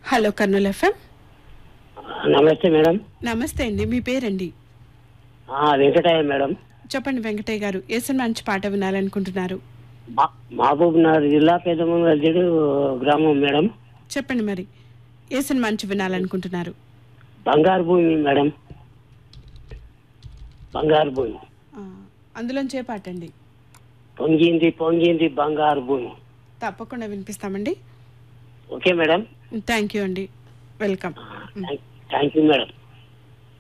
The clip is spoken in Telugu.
హలో కర్నూలు ఎఫ్ఎం నమస్తే మేడం నమస్తే అండి మీ పేరండి ఆ, వెంకటయ్య మేడం చెప్పండి వెంకటయ్య గారు ఏ సినిమా నుంచి పాట వినాలనుకుంటున్నారు మా- మహబూబ్ నగర్ జిల్లా పెద్దమంగళజడు గ్రామం మేడం చెప్పండి మరి ఏ సినిమా నుంచి వినాలనుకుంటున్నారు బంగారు భూమి మేడం బంగారు భూమి ఆ, అందులోంచి ఏ పాట అండి పొంగింది పొంగింది బంగారు భూమి తప్పకుండా వినిపిస్తామండి ఓకే మేడం థ్యాంక్ యూ అండి వెల్కమ్ థ్యాంక్ యూ మేడం